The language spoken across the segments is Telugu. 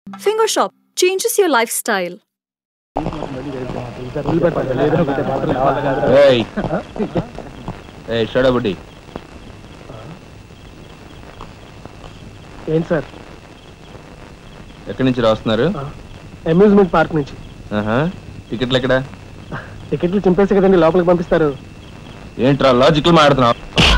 Finger Shop changes your lifestyle. ఏయ్ ఏయ్ షడబుడ్డి ఏంటి సార్ ఎక్కడి నుంచి రాస్తున్నారు అమ్యూజ్మెంట్ పార్క్ నుంచి ఆహా టికెట్లు ఎక్కడ టికెట్లు చింపేసి కదండి లోపలికి పంపిస్తారు ఏంట్రా లాజికల్ మాడుతున్నావు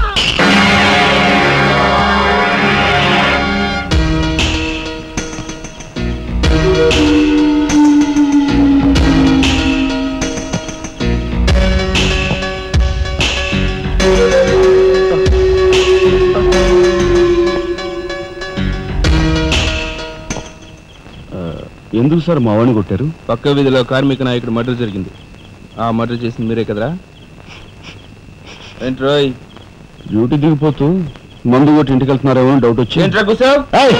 ఎందుకు సార్ మా వాడిని కొట్టారు పక్క వీధిలో కార్మిక నాయకుడు మర్డర్ జరిగింది ఆ మర్డర్ చేసింది మీరే కదరా ఏంట్రోయ్ డ్యూటీ దిగిపోతూ మందు కొట్టి ఇంటికి వెళ్తున్నారేమో అని డౌట్ వచ్చి ఏంట్రా కూసావు ఏయ్!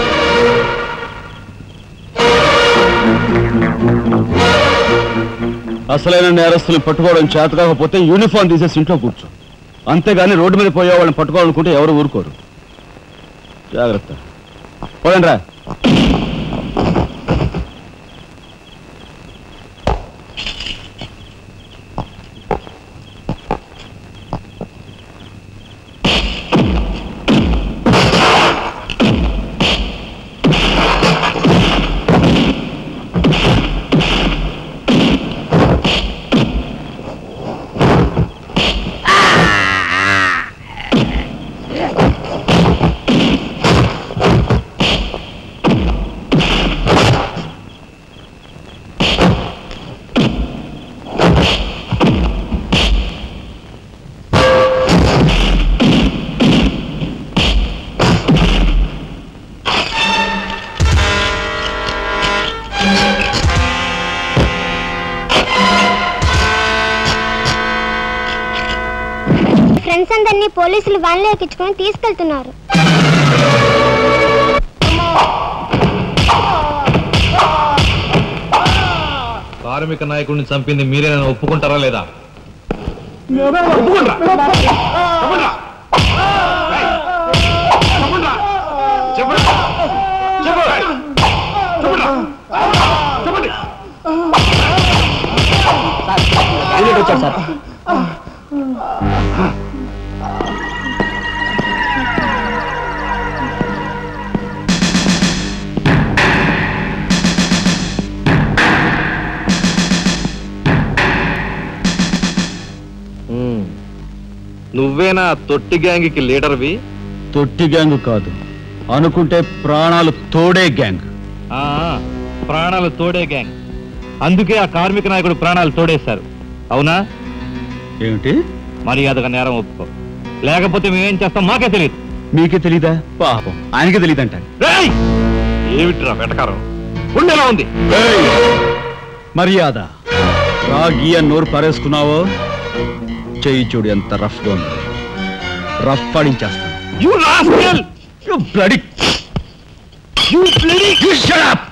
అసలైన నేరస్తుల్ని పట్టుకోవడం చేత కాకపోతే యూనిఫామ్ తీసేసి ఇంట్లో కూర్చో అంతేగాని రోడ్డు మీద పోయే వాళ్ళని పట్టుకోవాలనుకుంటే ఎవరు ఊరుకోరు జాగ్రత్త పోదండి రా ఫ్రెండ్స్ అందరినీ పోలీసులు వ్యాన్లో ఎక్కించుకొని తీసుకెళ్తున్నారు కార్మిక నాయకుడిని చంపింది మీరే నన్ను ఒప్పుకుంటారా లేదా నువ్వేనా తొట్టి గ్యాంగ్కి లీడర్వి తొట్టి గ్యాంగ్ కాదు అనుకుంటే ప్రాణాలు తోడే గ్యాంగ్ ఆ, ప్రాణాలు తోడే గ్యాంగ్ అందుకే ఆ కార్మిక నాయకుడు ప్రాణాలు తోడేశారు అవునా ఏమిటి మర్యాదగా నేరం ఒప్పుకో లేకపోతే మేమేం చేస్తాం మాకే తెలియదు మీకే తెలీదా పాపం ఆయనకే తెలియదంట రేయ్! ఏమిట్రా వెటకారం ఉండేలా ఉంది మర్యాద రాగి అని నోరు పారేసుకున్నావో చెయ్యి చూడు ఎంత రఫ్ గా ఉంది రఫ్ పడించేస్తాను You rascal! You bloody... You bloody... You shut up!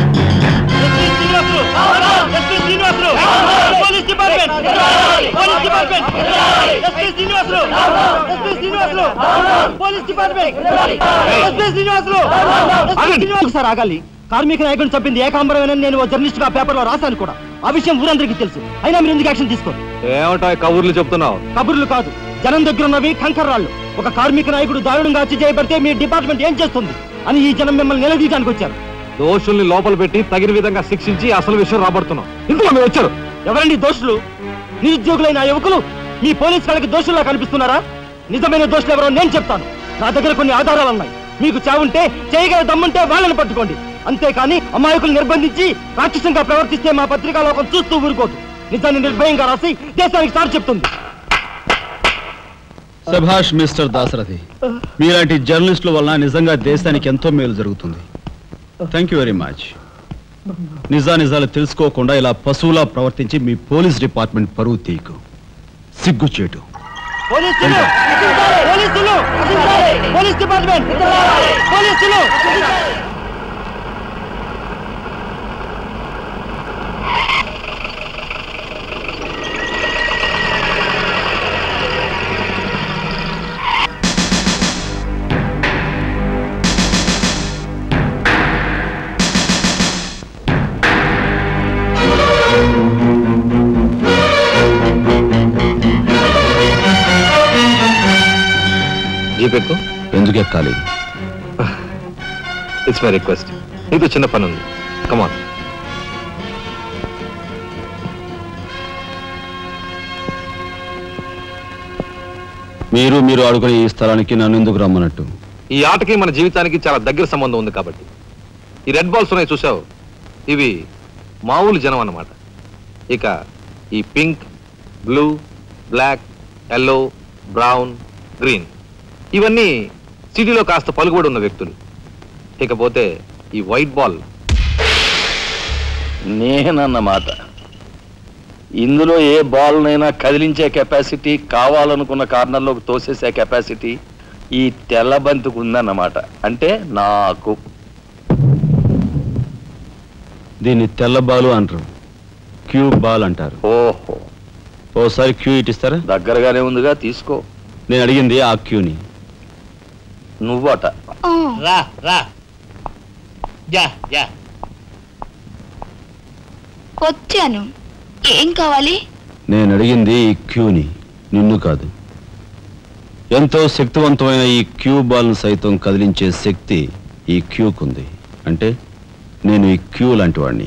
Sir ఆగాలి కార్మిక నాయకుడిని చంపింది ఏకాంబరమేనని నేను ఓ జర్నలిస్ట్ గా పేపర్ లో రాశాను కూడా ఆ విషయం ఊరందరికీ తెలుసు అయినా మీరు ఎందుకు యాక్షన్ తీసుకోరు ఏమంటా కబుర్లు చెప్తున్నావు కబుర్లు కాదు జనం దగ్గర ఉన్నవి కంకర్రాళ్ళు ఒక కార్మిక నాయకుడు దారుణంగా హత్య చేయబడితే మీ డిపార్ట్మెంట్ ఏం చేస్తుంది అని ఈ జనం మిమ్మల్ని నిలదీయడానికి వచ్చారు దోషుల్ని లోపల పెట్టి తగిన విధంగా శిక్షించి అసలు విషయం రాబడుతున్నాం ఇందులో మీరు వచ్చారు ఎవరండి దోషులు నిరుద్యోగులైన ఆ యువకులు మీ పోలీస్ వాళ్ళకి దోషుల్లా కనిపిస్తున్నారా నిజమైన దోషులు ఎవరో నేను చెప్తాను నా దగ్గర కొన్ని ఆధారాలు ఉన్నాయి మీకు చావుంటే చేయగల దమ్ముంటే వాళ్ళని పట్టుకోండి అంతేకాని అమాయకులు నిర్బంధించి రాక్షసంగా ప్రవర్తిస్తే మా పత్రికా లోకం చూస్తూ ఊరుకోదు నిజాన్ని నిర్భయంగా రాసి దేశానికి సార్ చెప్తుంది సభాష్ మిస్టర్ దాసరథి మీలాంటి జర్నలిస్టుల వలన నిజంగా దేశానికి ఎంతో మేలు జరుగుతుంది థ్యాంక్ యూ వెరీ మచ్ నిజా నిజాలు తెలుసుకోకుండా ఇలా పశువులా ప్రవర్తించి మీ పోలీస్ డిపార్ట్మెంట్ పరువు తీయకు సిగ్గుచేటు పోలీసులు పోలీసులు పోలీస్ డిపార్ట్మెంట్ పోలీసులు జీపెక్కు ఎందుకు ఎక్కాలి ఇట్స్ మై రిక్వెస్ట్ నీతో చిన్న పని ఉంది కమాన్ మీరు మీరు ఆడుకునే ఈ స్థలానికి నన్ను ఎందుకు రమ్మన్నట్టు ఈ ఆటకి మన జీవితానికి చాలా దగ్గర సంబంధం ఉంది కాబట్టి ఈ రెడ్ బాల్స్ ఉన్నాయి చూసావు ఇవి మామూలు జనం అన్నమాట ఇక ఈ pink blue black yellow brown green ఇవన్నీ సిటీలో కాస్త పలుకుబడి ఉన్న వ్యక్తులు ఇకపోతే ఈ వైట్ బాల్ నేనన్నమాట ఇందులో ఏ బాల్నైనా కదిలించే కెపాసిటీ కావాలనుకున్న కార్నర్లోకి తోసేసే కెపాసిటీ ఈ తెల్ల బంతికి ఉందన్నమాట అంటే నాకు దీన్ని తెల్ల బాలు అంటారు క్యూ బాల్ అంటారు ఓహో ఓసారి క్యూ ఇటిస్తారా దగ్గరగానే ఉందిగా తీసుకో నేను అడిగింది ఆ క్యూని నువ్వట రా రా యా యా వచ్చాను ఏం కావాలి నేను అడిగింది ఈ క్యూని నిన్ను కాదు ఎంతో శక్తివంతమైన ఈ క్యూ బాల్ను సైతం కదిలించే శక్తి ఈ క్యూకుంది అంటే నేను ఈ క్యూ లాంటి వాడిని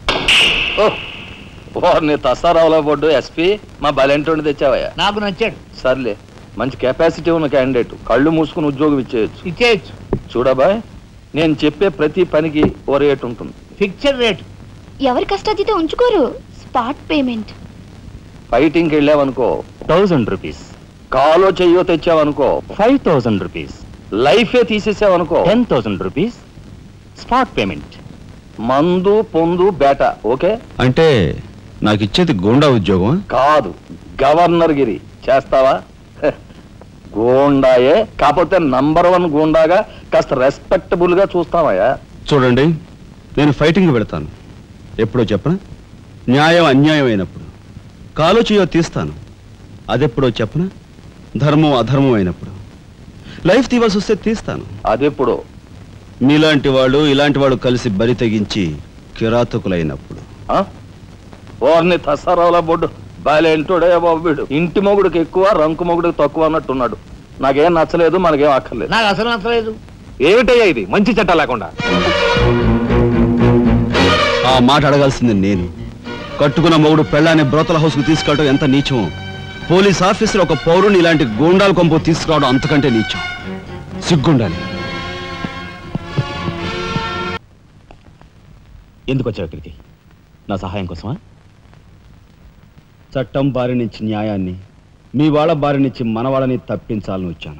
వారిని తసారావులో పడ్డు ఎస్పీ మా బలెంటోని తెచ్చావయ్యా నాకు నచ్చాడు సర్లే మంచి కెపాసిటీ ఉన్న క్యాండిడేట్ కళ్ళు మూసుకుని ఉద్యోగం ఇచ్చేయచ్చు ఇచ్చేయచ్చు చూడబాయ్ నేను చెప్పే ప్రతి పనికి ఓ రేట్ ఉంటుంది ఫిక్చర్ రేట్ ఎవరి కష్టాతీత ఉంచుకోరు స్పాట్ పేమెంట్ ఫైటింగ్కి వెళ్ళావనుకో థౌజండ్ రూపీస్ కాలో చెయ్యో తెచ్చావనుకో ఫైవ్ థౌజండ్ రూపీస్ లైఫే తీసేసావనుకో ten thousand rupees spot payment మందు పొందు బేట ఓకే అంటే నాకు ఇచ్చేది గోండా ఉద్యోగం కాదు గవర్నర్ గిరి చేస్తావా హె, గూండాయే కాకపోతే నంబర్ వన్ గూండాగా కాస్త రెస్పెక్టబుల్ గా చూస్తావయ్యా చూడండి నేను ఫైటింగ్ పెడతాను ఎప్పుడో చెప్పనా న్యాయం అన్యాయం అయినప్పుడు కాలో చేయో తీస్తాను అదెప్పుడో చెప్పనా ధర్మం అధర్మం అయినప్పుడు లైఫ్ తీవాల్సి వస్తే తీస్తాను అదెప్పుడు మీలాంటి వాళ్ళు ఇలాంటి వాళ్ళు కలిసి బరి తెగించి కిరాతకులైనప్పుడు ఆ? ఓర్ని తసారావుల బొడ్డు బాలేంటోడే బాబు వీడు ఇంటి మొగుడికి ఎక్కువ రంకు మొగుడికి తక్కువ అన్నట్టున్నాడు నాకేం నచ్చలేదు మనకేం అక్కర్లేదు నాకు అసలు నచ్చలేదు ఏమిటయ్యా ఇది మంచి చట్టం లేకుండా ఆ మాట అడగాల్సింది నేను కట్టుకున్న మొగుడు పెళ్ళాన్ని బ్రోతల హౌస్కు తీసుకెళ్ళడం ఎంత నీచమో పోలీస్ ఆఫీసర్ ఒక పౌరుని ఇలాంటి గూండాల కొంపు తీసుకురావడం అంతకంటే నీచం సిగ్గుండాలి ఎందుకు వచ్చావు ఇక్కడికి నా సహాయం కోసమా చట్టం బారి నుంచి న్యాయాన్ని మీ వాళ్ళ బారి నుంచి మన వాళ్ళని తప్పించాలని వచ్చాను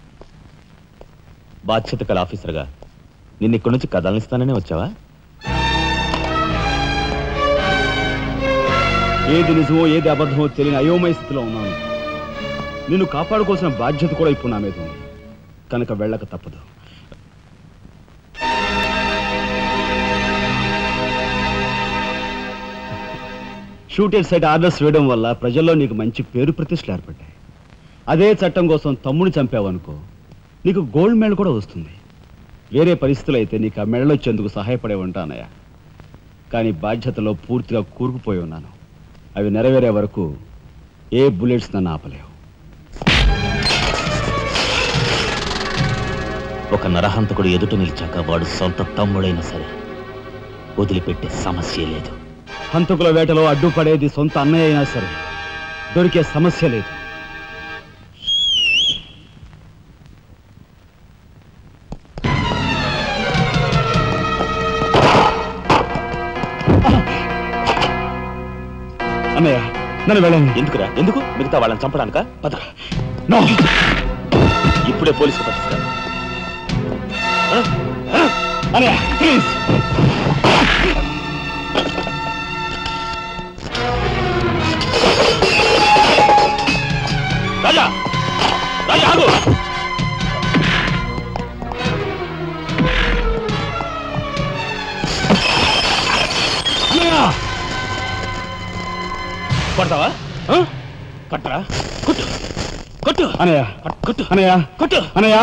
బాధ్యత కల ఆఫీసర్గా నిన్ను ఇక్కడి నుంచి కదలనిస్తాననే వచ్చావా ఏది నిజమో ఏది అబద్ధమో తెలియని అయోమయ స్థితిలో ఉన్నాను నిన్ను కాపాడుకోవాల్సిన బాధ్యత కూడా ఇప్పుడు నా మీద ఉంది కనుక వెళ్ళక తప్పదు షూటెడ్ సైట్ ఆర్డర్స్ వేయడం వల్ల ప్రజల్లో నీకు మంచి పేరు ప్రతిష్టలు ఏర్పడ్డాయి అదే చట్టం కోసం తమ్ముడిని చంపావనుకో నీకు గోల్డ్ మెడల్ కూడా వస్తుంది వేరే పరిస్థితులు అయితే నీకు ఆ మెడల్ వచ్చేందుకు సహాయపడే ఉంటానయ్య కానీ బాధ్యతలో పూర్తిగా కూరుకుపోయి ఉన్నాను అవి నెరవేరే వరకు ఏ బుల్లెట్స్ నన్ను ఆపలేవు ఒక నరహంతకుడు ఎదుట నిలిచాక వాడు సొంత తమ్ముడైనా సరే వదిలిపెట్టే సమస్య లేదు హంతకుల వేటలో అడ్డుపడేది సొంత అన్నయ్య అయినా సరే దొరికే సమస్య లేదు అన్నయ్య నన్ను వెళ్ళండి ఎందుకురా ఎందుకు మిగతా వాళ్ళని చంపడానికా పద నో ఇప్పుడే పోలీసులు పట్టిస్తారు అన్నయ్య ప్లీజ్ రాజా రాజా ఆగు కొడతావా ఆ? కొట్టరా కొట్టు కొట్టు అన్నయ్య కొట్టు అన్నయ్య కొట్టు అన్నయ్య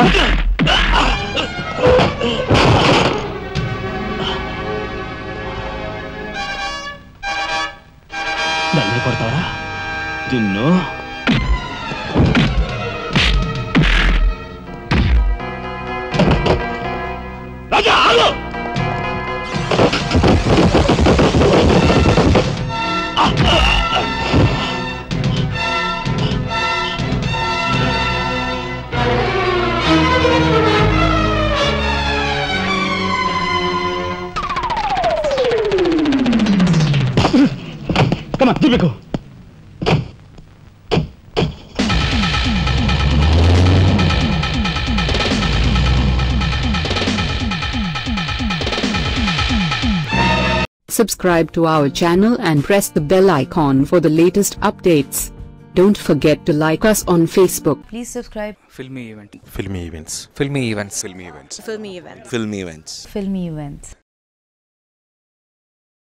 నన్ను కొడతావరా నిన్ను దుబ్బికో Subscribe to our channel and press the bell icon for the latest updates. Don't forget to like us on Facebook. Please subscribe. Filmy event. Filmy events. Filmy events. Filmy events. Filmy events. Filmy events. Filmy events.